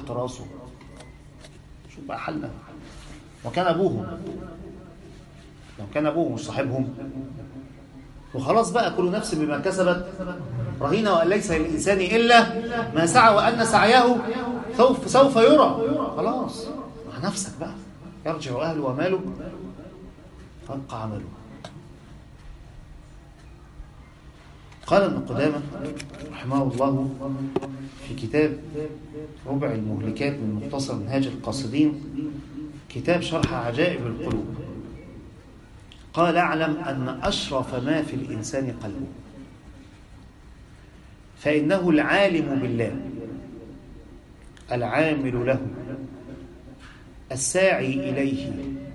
تحت راسه شوف بقى حالنا وكان ابوهم لو كان ابوهم مش صاحبهم وخلاص بقى كل نفس بما كسبت رهينه وان ليس للانسان الا ما سعى وان سعيه سوف سوف يرى خلاص مع نفسك بقى يرجع اهله وماله فيبقى عمله قال ابن قدامه رحمه الله في كتاب ربع المهلكات من مختصر منهاج القاصدين كتاب شرح عجائب القلوب قال اعلم ان اشرف ما في الانسان قلبه فانه العالم بالله العامل له الساعي اليه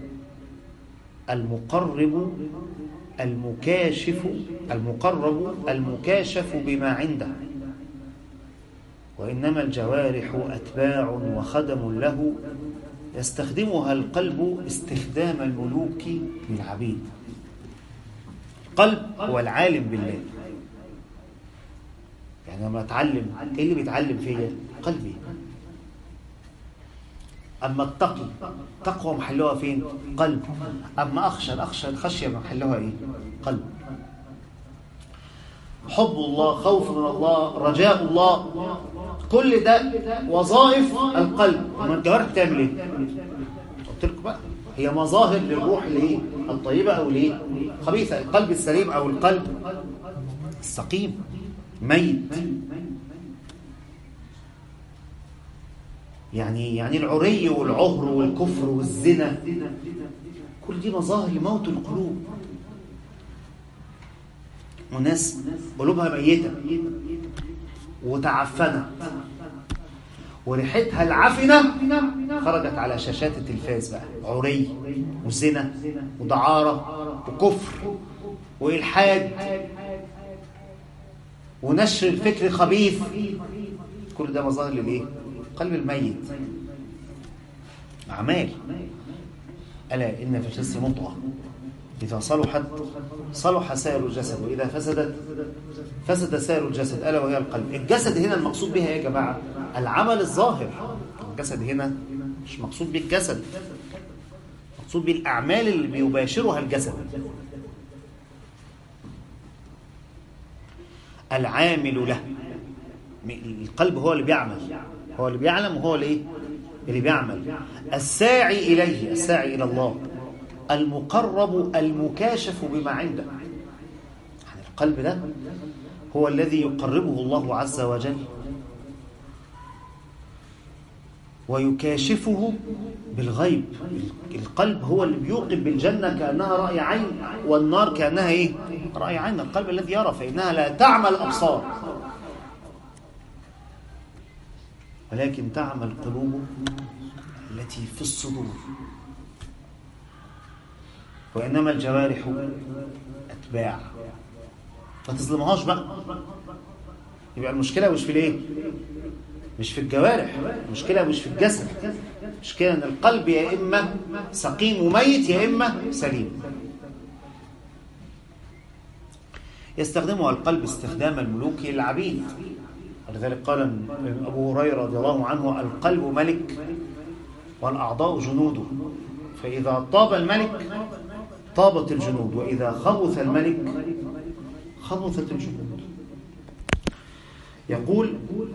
المقرب المكاشف المقرب المكاشف بما عنده وإنما الجوارح أتباع وخدم له يستخدمها القلب استخدام الملوك للعبيد القلب هو العالم بالله يعني لما اتعلم ايه اللي بيتعلم فيا قلبي اما التقي تقوى محلها فين قلب اما اخشى الاخشى الخشيه محلها ايه قلب حب الله خوف من الله رجاء الله كل ده وظائف القلب اما الجوارح بتعمل ايه قلت لكم بقى هي مظاهر للروح الايه الطيبه او الايه خبيثه القلب السليم او القلب السقيم ميت يعني يعني العري والعهر والكفر والزنا كل دي مظاهر لموت القلوب وناس قلوبها ميتة وتعفنت وريحتها العفنة خرجت على شاشات التلفاز بقى عري وزنا ودعارة وكفر وإلحاد ونشر الفكر خبيث كل ده مظاهر للإيه؟ قلب الميت أعمال ألا إن في الجسد مضغة إذا صلحت صلح سائر الجسد وإذا فسدت فسد سائر الجسد ألا وهي القلب الجسد هنا المقصود بها يا جماعة العمل الظاهر الجسد هنا مش مقصود بالجسد مقصود بالأعمال اللي بيباشرها الجسد العامل له القلب هو اللي بيعمل هو اللي بيعلم وهو اللي ايه اللي بيعمل الساعي اليه الساعي الى الله المقرب المكاشف بما عنده يعني القلب ده هو الذي يقربه الله عز وجل ويكاشفه بالغيب القلب هو اللي بيوقب بالجنة كأنها رأي عين والنار كأنها إيه؟ رأي عين القلب الذي يرى فإنها لا تعمى الأبصار ولكن تعمى القلوب التي في الصدور وإنما الجوارح أتباع ما تظلمهاش بقى يبقى المشكلة مش في الايه مش في الجوارح المشكلة مش في الجسد المشكلة ان القلب يا إما سقيم وميت يا إما سليم يستخدمها القلب استخدام الملوك للعبيد ولذلك قال أبو هريرة رضي الله عنه القلب ملك والأعضاء جنوده فإذا طاب الملك طابت الجنود وإذا خبث الملك خبثت الجنود يقول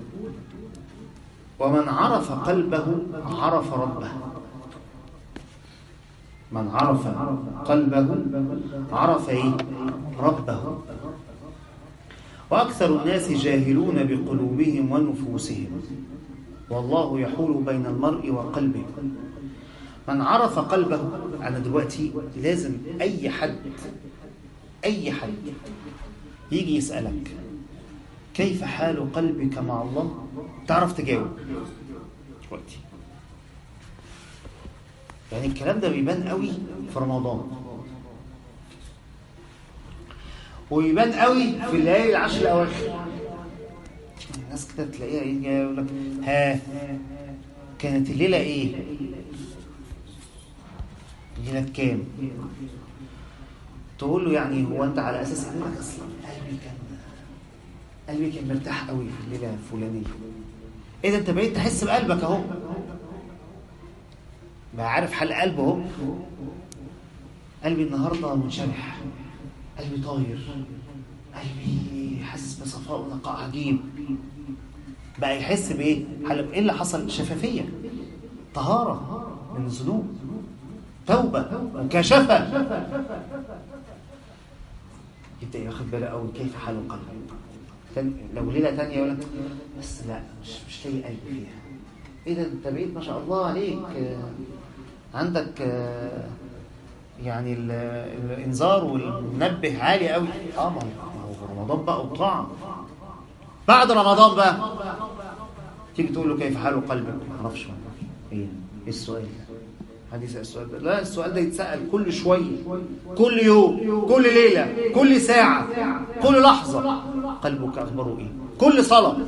ومن عرف قلبه عرف ربه من عرف قلبه عرف ايه ربه واكثر الناس جاهلون بقلوبهم ونفوسهم والله يحول بين المرء وقلبه من عرف قلبه انا دلوقتي لازم اي حد اي حد يجي يسالك كيف حال قلبك مع الله تعرف تجاوب دلوقتي يعني الكلام ده بيبان قوي في رمضان ويبان قوي في الليالي العشر الاواخر الناس كده تلاقيها يجي يقول لك ها كانت الليله ايه الليله كام تقول له يعني هو انت على اساس ان اصلا قلبي كان قلبي كان مرتاح قوي في الليله الفلانيه ايه ده انت بقيت تحس بقلبك اهو بقى عارف حال قلبه اهو قلبي النهارده منشرح قلبي طاير قلبي حاسس بصفاء ونقاء عجيب بقى يحس بايه حل- ايه اللي حصل شفافيه طهاره من الذنوب توبه مكاشفه يبدا ياخد باله قوي كيف حال القلب كان لو ليله تانية يقول لك بس لا مش مش لاقي قلب فيها ايه ده انت بقيت ما شاء الله عليك آه، عندك آه، يعني ال- الانذار والمنبه عالي قوي اه ما هو ما هو في رمضان بقى وطاعه بعد رمضان بقى تيجي تقول له كيف حال قلبك ما اعرفش والله. ايه ايه السؤال ده حد يسال السؤال ده لا السؤال ده يتسال كل شويه كل يوم كل ليله كل ساعه كل لحظه قلبك اخباره ايه كل صلاه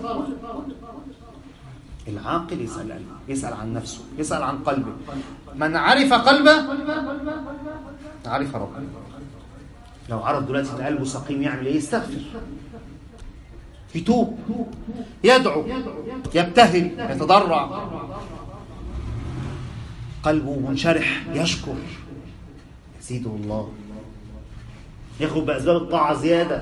العاقل يسال قلبه يسال عن نفسه يسال عن قلبه من عرف قلبه عرف ربه لو عرف دلوقتي ان قلبه سقيم يعمل ايه يستغفر يتوب يدعو يبتهل يتضرع قلبه منشرح يشكر يزيده الله ياخد بأسباب الطاعة زيادة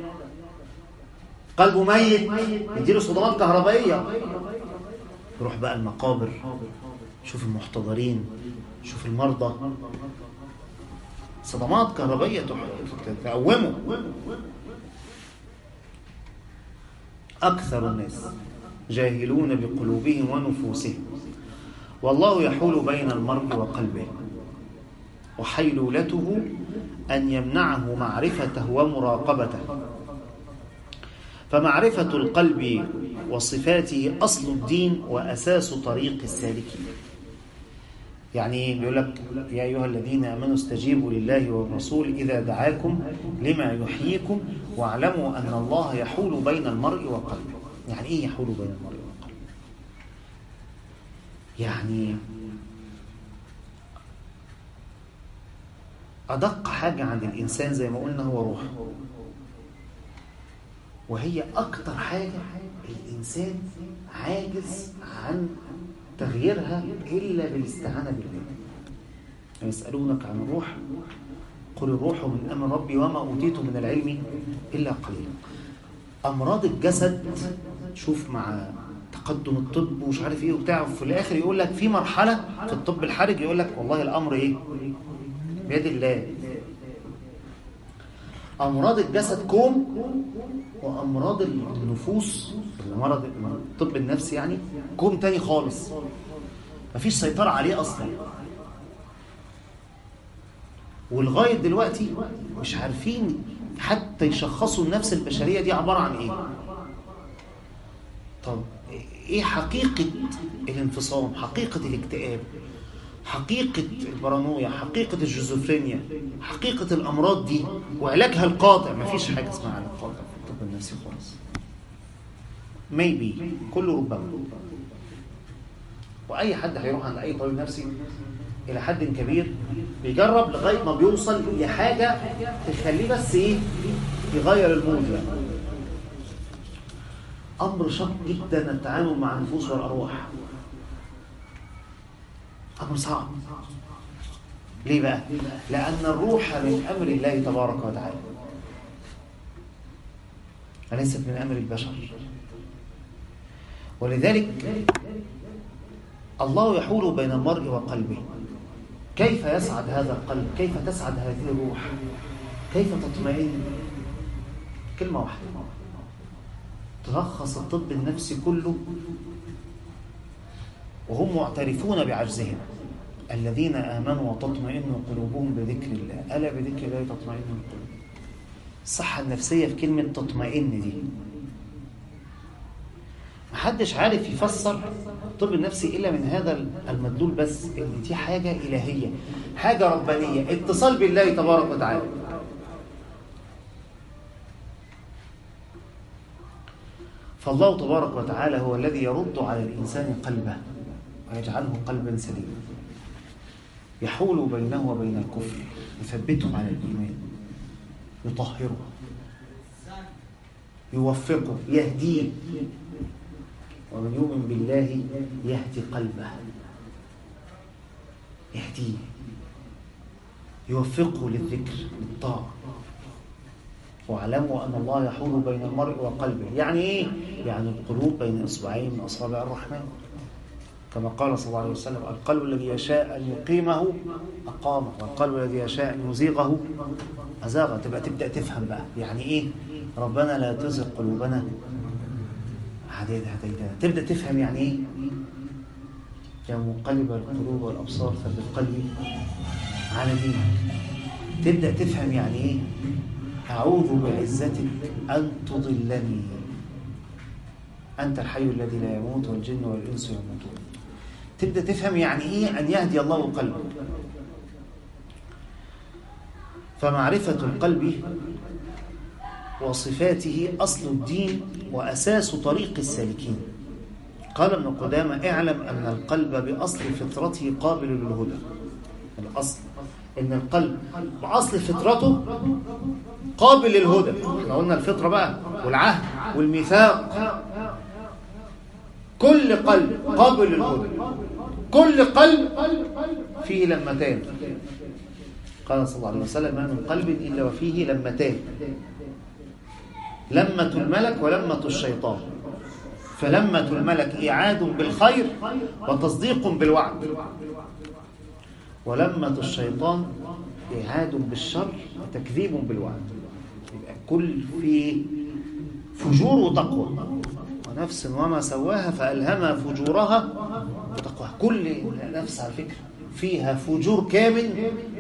قلبه ميت يديله صدمات كهربائية يروح بقى المقابر شوف المحتضرين شوف المرضى صدمات كهربائية تح- تقومه أكثر الناس جاهلون بقلوبهم ونفوسهم والله يحول بين المرء وقلبه وحيلولته أن يمنعه معرفته ومراقبته فمعرفة القلب وصفاته أصل الدين وأساس طريق السالكين يعني بيقول لك يا أيها الذين آمنوا استجيبوا لله والرسول إذا دعاكم لما يحييكم واعلموا أن الله يحول بين المرء وقلبه يعني إيه يحول بين المرء وقلبه يعني أدق حاجة عند الإنسان زي ما قلنا هو روحه وهي أكتر حاجة الإنسان عاجز عن تغييرها إلا بالاستعانة بالله يسألونك عن الروح قل الروح من أمر ربي وما أوتيت من العلم إلا قليلا أمراض الجسد شوف مع تقدم الطب ومش عارف ايه وبتاع وفي الاخر يقول لك في مرحله في الطب الحرج يقول لك والله الامر ايه بيد الله امراض الجسد كوم وامراض النفوس المرض الطب النفسي يعني كوم تاني خالص مفيش سيطره عليه اصلا ولغايه دلوقتي مش عارفين حتى يشخصوا النفس البشريه دي عباره عن ايه طب ايه حقيقه الانفصام حقيقه الاكتئاب حقيقة البارانويا حقيقة الجزوفرينيا حقيقة الأمراض دي وعلاجها القاطع مفيش حاجة اسمها علاج قاطع في الطب النفسي خالص maybe كله ربما وأي حد هيروح عند أي طبيب نفسي إلى حد كبير بيجرب لغاية ما بيوصل لحاجة تخليه بس إيه يغير المود يعني أمر شاق جدا التعامل مع النفوس والأرواح أمر صعب ليه بقى؟ لأن الروح من أمر الله تبارك وتعالى وليست من أمر البشر ولذلك الله يحول بين المرء وقلبه كيف يسعد هذا القلب كيف تسعد هذه الروح كيف تطمئن كلمة واحدة تلخص الطب النفسي كله وهم معترفون بعجزهم الذين آمنوا وتطمئن قلوبهم بذكر الله ألا بذكر الله تطمئن القلوب الصحة النفسية في كلمة تطمئن دي محدش عارف يفسر الطب النفسي إلا من هذا المدلول بس إن دي حاجة إلهية حاجة ربانية اتصال بالله تبارك وتعالى فالله تبارك وتعالى هو الذي يرد على الإنسان قلبه ويجعله قلبا سليما يحول بينه وبين الكفر يثبته على الإيمان يطهره يوفقه يهديه ومن يؤمن بالله يهدي قلبه يهديه يوفقه للذكر للطاعة واعلموا أن الله يحول بين المرء وقلبه يعني إيه؟ يعني القلوب بين إصبعين من أصابع الرحمن كما قال صلى الله عليه وسلم القلب الذي يشاء أن يقيمه أقامه والقلب الذي يشاء أن يزيغه أزاغه تبقى تبدأ تفهم بقى يعني إيه ربنا لا تزغ قلوبنا هديتها هديتها تبدأ تفهم يعني إيه يا مقلب القلوب والأبصار ثبت قلبي على دينك تبدأ تفهم يعني إيه أعوذ بعزتك أن تضلني أنت الحي الذي لا يموت والجن والإنس يموتون تبدأ تفهم يعني إيه أن يهدي الله قلبك فمعرفة القلب وصفاته أصل الدين وأساس طريق السالكين قال ابن قدامة اعلم أن القلب بأصل فطرته قابل للهدى الأصل إن القلب بأصل فطرته قابل للهدى احنا قلنا الفطرة بقى والعهد والميثاق كل قلب قابل للهدى كل قلب فيه لمتان قال صلى الله عليه وسلم ما من قلب إلا وفيه لمتان لمة الملك ولمة الشيطان فلمة الملك إعاد بالخير وتصديق بالوعد ولمة الشيطان إعاد بالشر وتكذيب بالوعد يبقى كل في فجور وتقوى ونفس وما سواها فألهمها فجورها وتقواها كل نفس على فكرة فيها فجور كامل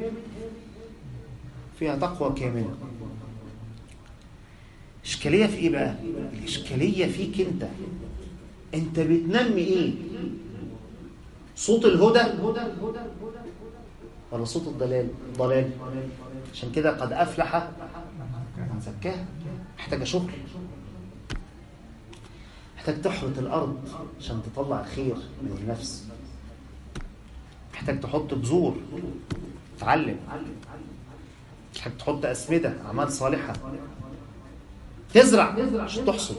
فيها تقوى كاملة إشكالية في إيه بقى؟ الإشكالية فيك أنت أنت بتنمي إيه؟ صوت الهدى ولا صوت الضلال؟ ضلال عشان كده قد أفلح من زكاها محتاجة شغل محتاج تحرث الأرض عشان تطلع الخير من النفس محتاج تحط بذور تعلم محتاج تحط أسمدة أعمال صالحة تزرع عشان تحصد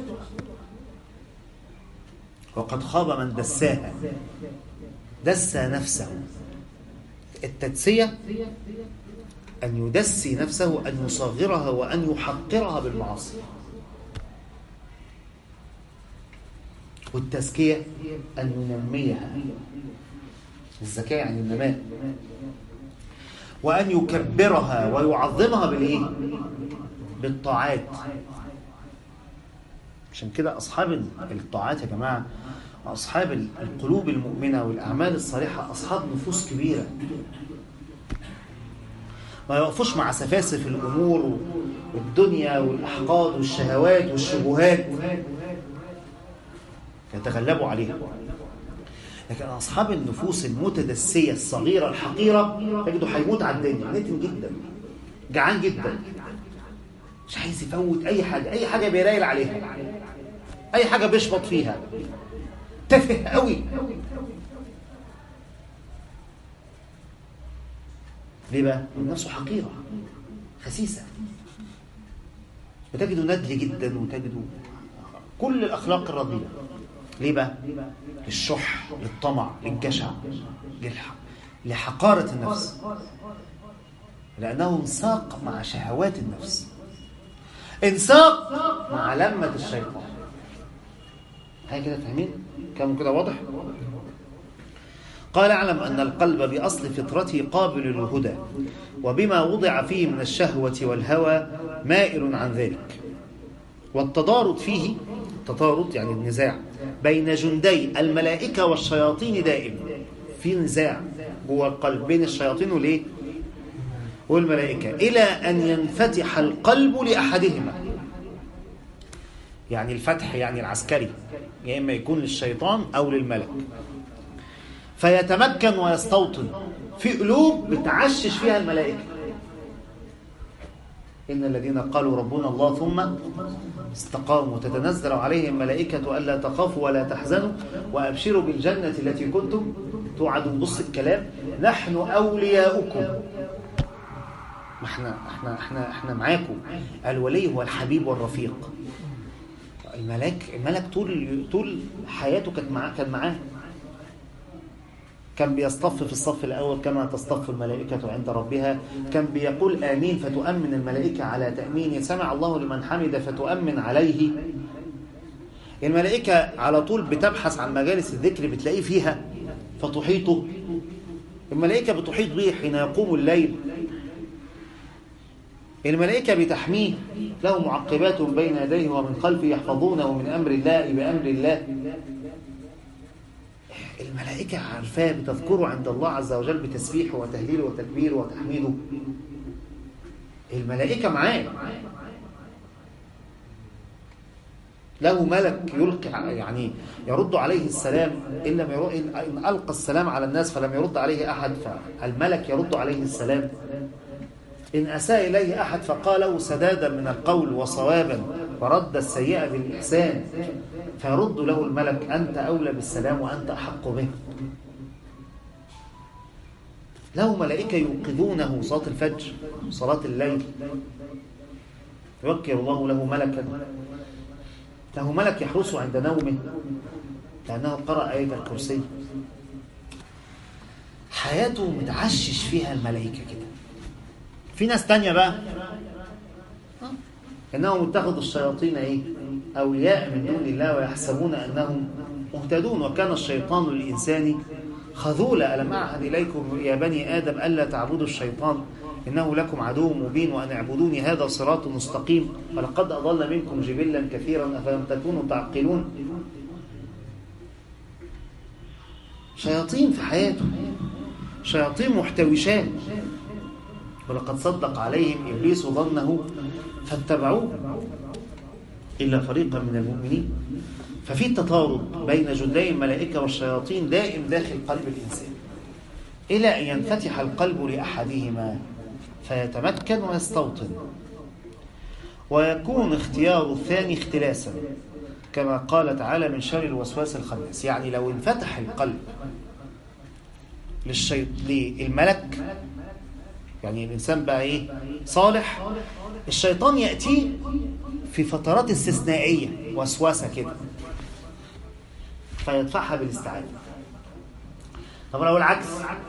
وقد خاب من دساها دسى نفسه التدسية أن يدسي نفسه أن يصغرها وأن يحقرها بالمعاصي والتزكية أن ينميها الزكاة يعني النماء وأن يكبرها ويعظمها بالإيه؟ بالطاعات عشان كده أصحاب الطاعات يا جماعة أصحاب القلوب المؤمنة والأعمال الصالحة أصحاب نفوس كبيرة ما يقفوش مع سفاسف الأمور والدنيا والأحقاد والشهوات والشبهات يتغلبوا عليها لكن أصحاب النفوس المتدسية الصغيرة الحقيرة تجده هيموت على الدنيا نتن جدا جعان جدا مش عايز يفوت أي حاجة أي حاجة بيرايل عليها أي حاجة بيشبط فيها تافه قوي ليه بقى؟ نفسه حقيرة خسيسة وتجده ندل جدا وتجده كل الأخلاق الرضيئة ليه بقى؟ للشح للطمع للجشع للح... لحقارة النفس لأنه انساق مع شهوات النفس انساق مع لمة الشيطان هاي كده فاهمين؟ كان كده واضح؟ قال اعلم أن القلب بأصل فطرته قابل للهدى وبما وضع فيه من الشهوة والهوى مائل عن ذلك والتضارب فيه التضارب يعني النزاع بين جندي الملائكة والشياطين دائم في نزاع جوه القلب بين الشياطين والايه والملائكة إلى أن ينفتح القلب لأحدهما يعني الفتح يعني العسكري يا إما يكون للشيطان أو للملك فيتمكن ويستوطن في قلوب بتعشش فيها الملائكة إن الذين قالوا ربنا الله ثم استقاموا تتنزل عليهم ملائكة ألا تخافوا ولا تحزنوا وأبشروا بالجنة التي كنتم توعدون بص الكلام نحن أولياؤكم احنا احنا احنا احنا معاكم الولي هو الحبيب والرفيق الملاك الملك طول طول حياته كانت معاه كان معاه كان بيصطف في الصف الأول كما تصطف الملائكة عند ربها كان بيقول آمين فتؤمن الملائكة على تأمين سمع الله لمن حمد فتؤمن عليه الملائكة على طول بتبحث عن مجالس الذكر بتلاقيه فيها فتحيطه الملائكة بتحيط به حين يقوم الليل الملائكة بتحميه له معقبات بين يديه ومن خلفه يحفظونه من أمر الله بأمر الله الملائكة عارفاه بتذكره عند الله عز وجل بتسبيحه وتهليله وتكبيره وتحميده الملائكة معاه له ملك يلقي يعني يرد عليه السلام إن لم يرد إن ألقى السلام على الناس فلم يرد عليه أحد فالملك يرد عليه السلام إن أساء إليه أحد فقاله سدادا من القول وصوابا ورد السيئة بالإحسان فيرد له الملك أنت أولى بالسلام وأنت أحق به له ملائكة يوقظونه صلاة الفجر صلاة الليل يوكل الله له ملكا له ملك يحرسه عند نومه لأنه قرأ آية الكرسي حياته متعشش فيها الملائكة كده في ناس تانية بقى انهم اتخذوا الشياطين ايه اولياء من دون الله ويحسبون انهم مهتدون وكان الشيطان للانسان خذولا الم اعهد اليكم يا بني ادم الا تعبدوا الشيطان انه لكم عدو مبين وان اعبدوني هذا صراط مستقيم ولقد اضل منكم جبلا كثيرا افلم تكونوا تعقلون شياطين في حياته شياطين محتوشات ولقد صدق عليهم إبليس ظنه فاتبعوه إلا فريقا من المؤمنين ففي تطارد بين جندي الملائكة والشياطين دائم داخل قلب الإنسان إلى أن ينفتح القلب لأحدهما فيتمكن ويستوطن ويكون اختيار الثاني اختلاسا كما قال تعالى من شر الوسواس الخناس يعني لو انفتح القلب للشيط... للملك يعني الإنسان بقى إيه صالح الشيطان يأتيه في فترات استثنائية وسواسة كده فيدفعها بالاستعانة طب لو العكس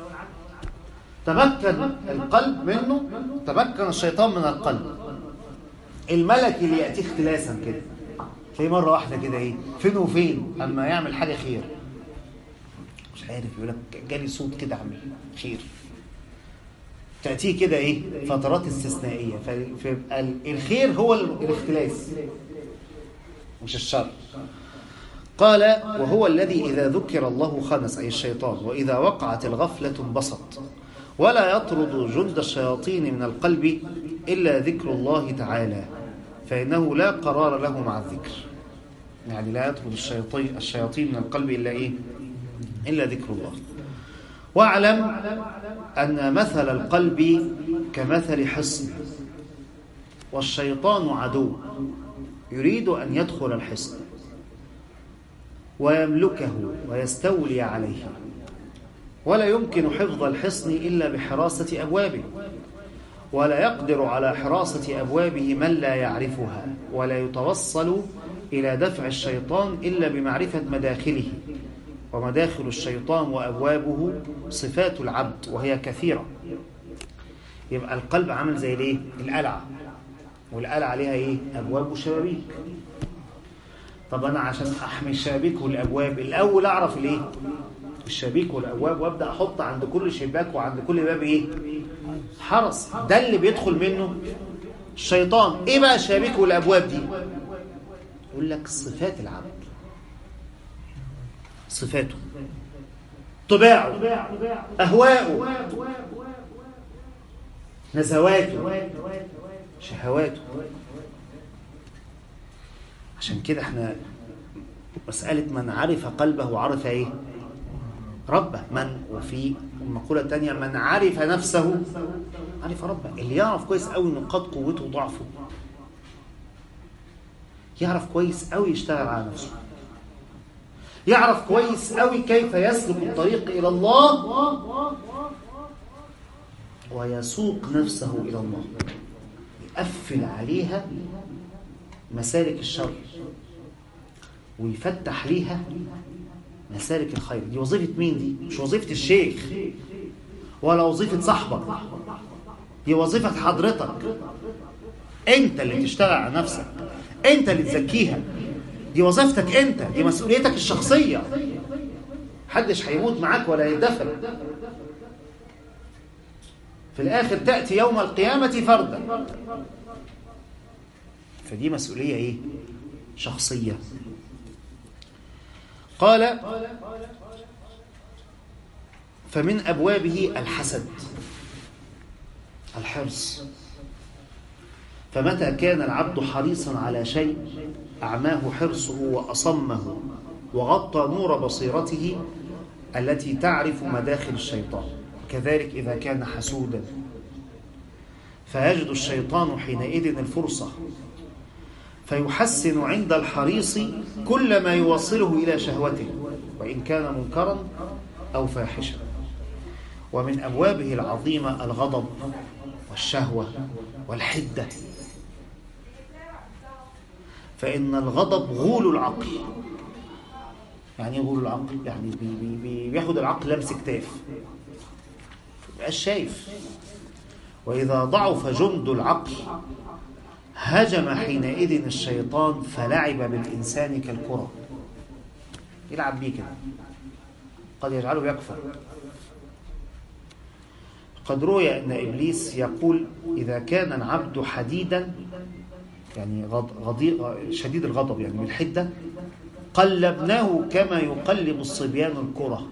تمكن القلب منه تمكن الشيطان من القلب الملك اللي يأتيه اختلاسا كده تلاقيه مرة واحدة كده ايه فين وفين اما يعمل حاجة خير مش عارف يقول لك جالي صوت كده اعمل خير تأتيه كده ايه فترات استثنائية فيبقى الخير هو الاختلاس مش الشر قال وهو الذي إذا ذكر الله خنس أي الشيطان وإذا وقعت الغفلة انبسط ولا يطرد جند الشياطين من القلب إلا ذكر الله تعالى فإنه لا قرار له مع الذكر يعني لا يطرد الشياطين, الشياطين من القلب إلا إيه إلا ذكر الله واعلم أن مثل القلب كمثل حصن والشيطان عدو يريد أن يدخل الحصن ويملكه ويستولي عليه ولا يمكن حفظ الحصن إلا بحراسة أبوابه ولا يقدر على حراسة أبوابه من لا يعرفها ولا يتوصل إلى دفع الشيطان إلا بمعرفة مداخله ومداخل الشيطان وأبوابه صفات العبد وهي كثيرة يبقى القلب عامل زي الايه القلعة والقلعة عليها ايه أبواب وشبابيك طب أنا عشان أحمي الشبابيك والأبواب الأول أعرف الايه الشبابيك والأبواب وأبدأ أحط عند كل شباك وعند كل باب ايه حرس ده اللي بيدخل منه الشيطان ايه بقى الشبابيك والأبواب دي يقول لك صفات العبد صفاته طباعه أهواءه نزواته شهواته عشان كده احنا مسألة من عرف قلبه عرف ايه ربه من وفي المقولة الثانية من عرف نفسه عرف ربه اللي يعرف كويس قوي نقاط قوته وضعفه يعرف كويس قوي يشتغل على نفسه يعرف كويس قوي كيف يسلك الطريق إلى الله ويسوق نفسه إلى الله يقفل عليها مسالك الشر ويفتح ليها مسالك الخير دي وظيفة مين دي؟ مش وظيفة الشيخ ولا وظيفة صاحبك دي وظيفة حضرتك انت اللي تشتغل على نفسك انت اللي تزكيها دي وظيفتك انت دي مسؤوليتك الشخصية محدش هيموت معاك ولا يدفن في الآخر تأتي يوم القيامة فردا فدي مسؤولية إيه؟ شخصية قال فمن أبوابه الحسد الحرص فمتى كان العبد حريصا على شيء أعماه حرصه وأصمه وغطى نور بصيرته التي تعرف مداخل الشيطان كذلك إذا كان حسودا فيجد الشيطان حينئذ الفرصة فيحسن عند الحريص كل ما يوصله إلى شهوته وإن كان منكرا أو فاحشا ومن أبوابه العظيمة الغضب والشهوة والحدة فإن الغضب غول العقل يعني ايه غول العقل؟ يعني بي بي بي بياخد العقل لمس كتاف مبقاش شايف وإذا ضعف جند العقل هجم حينئذ الشيطان فلعب بالإنسان كالكرة يلعب بيه كده قد يجعله يكفر قد روي أن إبليس يقول إذا كان العبد حديدا يعني غضي شديد الغضب يعني بالحدة قلبناه كما يقلب الصبيان الكرة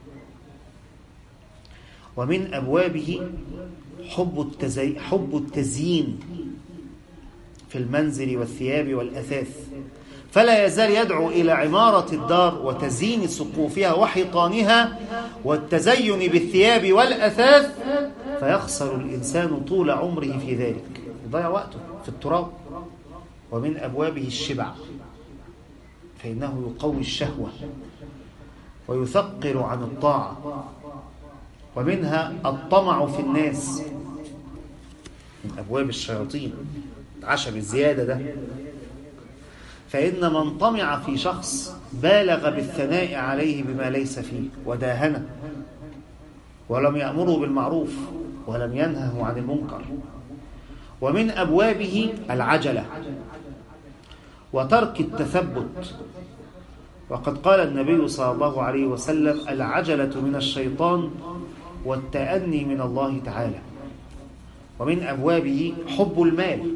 ومن أبوابه حب, التزي... حب التزيين في المنزل والثياب والأثاث فلا يزال يدعو إلى عمارة الدار وتزيين سقوفها وحيطانها والتزين بالثياب والأثاث فيخسر الإنسان طول عمره في ذلك يضيع وقته في التراب ومن أبوابه الشبع فإنه يقوي الشهوة ويثقل عن الطاعة ومنها الطمع في الناس من أبواب الشياطين عشم الزيادة ده فإن من طمع في شخص بالغ بالثناء عليه بما ليس فيه وداهنه ولم يأمره بالمعروف ولم ينهه عن المنكر ومن أبوابه العجلة وترك التثبت وقد قال النبي صلى الله عليه وسلم العجلة من الشيطان والتأني من الله تعالى ومن أبوابه حب المال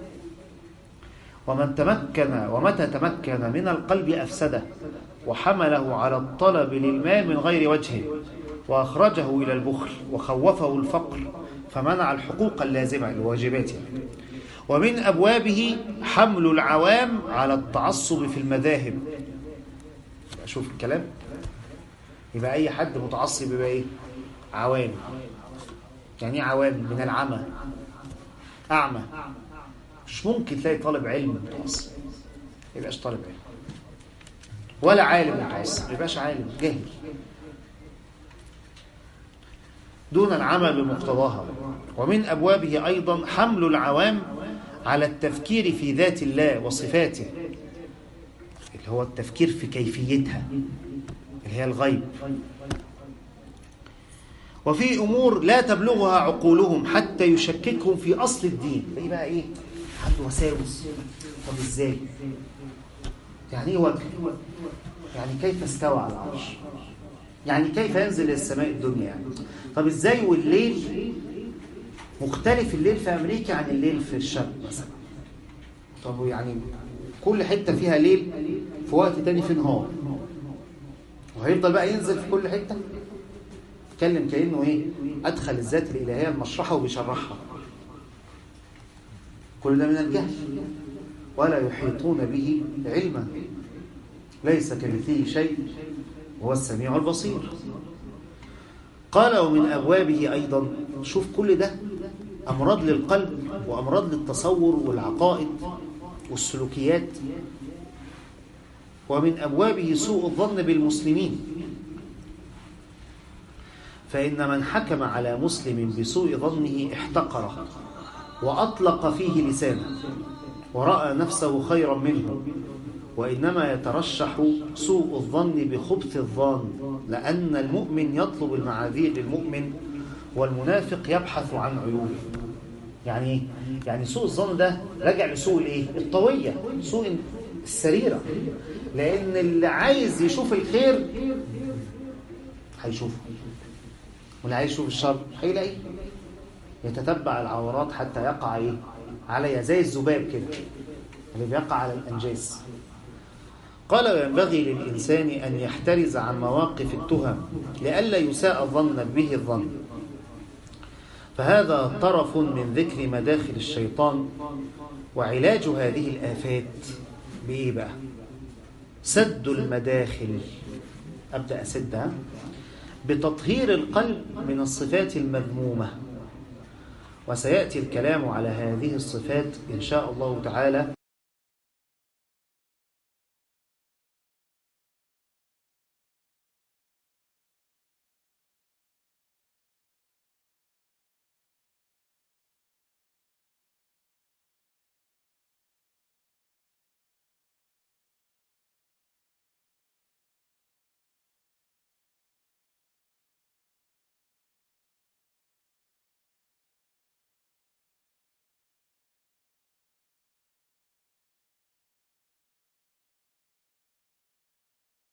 ومن تمكن ومتى تمكن من القلب أفسده وحمله على الطلب للمال من غير وجهه وأخرجه إلى البخل وخوفه الفقر فمنع الحقوق اللازمة الواجبات يعني. ومن أبوابه حمل العوام على التعصب في المذاهب شوف الكلام يبقى أي حد متعصب يبقى إيه عوام يعني ايه عوام من العمى أعمى مش ممكن تلاقي طالب علم متعصب ما يبقاش طالب علم ولا عالم متعصب ما يبقاش عالم جاهل دون العمل بمقتضاها ومن أبوابه أيضا حمل العوام على التفكير في ذات الله وصفاته اللي هو التفكير في كيفيتها اللي هي الغيب وفي أمور لا تبلغها عقولهم حتى يشككهم في أصل الدين ايه بقى إيه عنده وساوس طب إزاي يعني إيه وجه يعني كيف استوى على العرش يعني كيف ينزل إلى السماء الدنيا يعني طب إزاي والليل مختلف الليل في أمريكا عن الليل في الشرق مثلا طب يعني كل حتة فيها ليل في وقت تاني في نهار وهيفضل بقى ينزل في كل حتة اتكلم كأنه ايه أدخل الذات الإلهية المشرحة وبيشرحها كل ده من الجهل ولا يحيطون به علما ليس كمثله شيء وهو السميع البصير قال ومن أبوابه أيضا شوف كل ده أمراض للقلب وأمراض للتصور والعقائد والسلوكيات ومن أبوابه سوء الظن بالمسلمين فإن من حكم على مسلم بسوء ظنه احتقره وأطلق فيه لسانه ورأى نفسه خيرا منه وإنما يترشح سوء الظن بخبث الظن لأن المؤمن يطلب المعاذير للمؤمن والمنافق يبحث عن عيوبه يعني يعني سوء الظن ده راجع لسوء الايه الطويه سوء السريره لان اللي عايز يشوف الخير هيشوفه واللي عايز يشوف الشر هيلاقيه يتتبع العورات حتى يقع ايه عليها زي الذباب كده اللي بيقع على الانجاز قال وينبغي للإنسان أن يحترز عن مواقف التهم لئلا يساء الظن به الظن فهذا طرف من ذكر مداخل الشيطان وعلاج هذه الآفات بإيه بقى؟ سد المداخل أبدأ أسدها بتطهير القلب من الصفات المذمومة وسيأتي الكلام على هذه الصفات إن شاء الله تعالى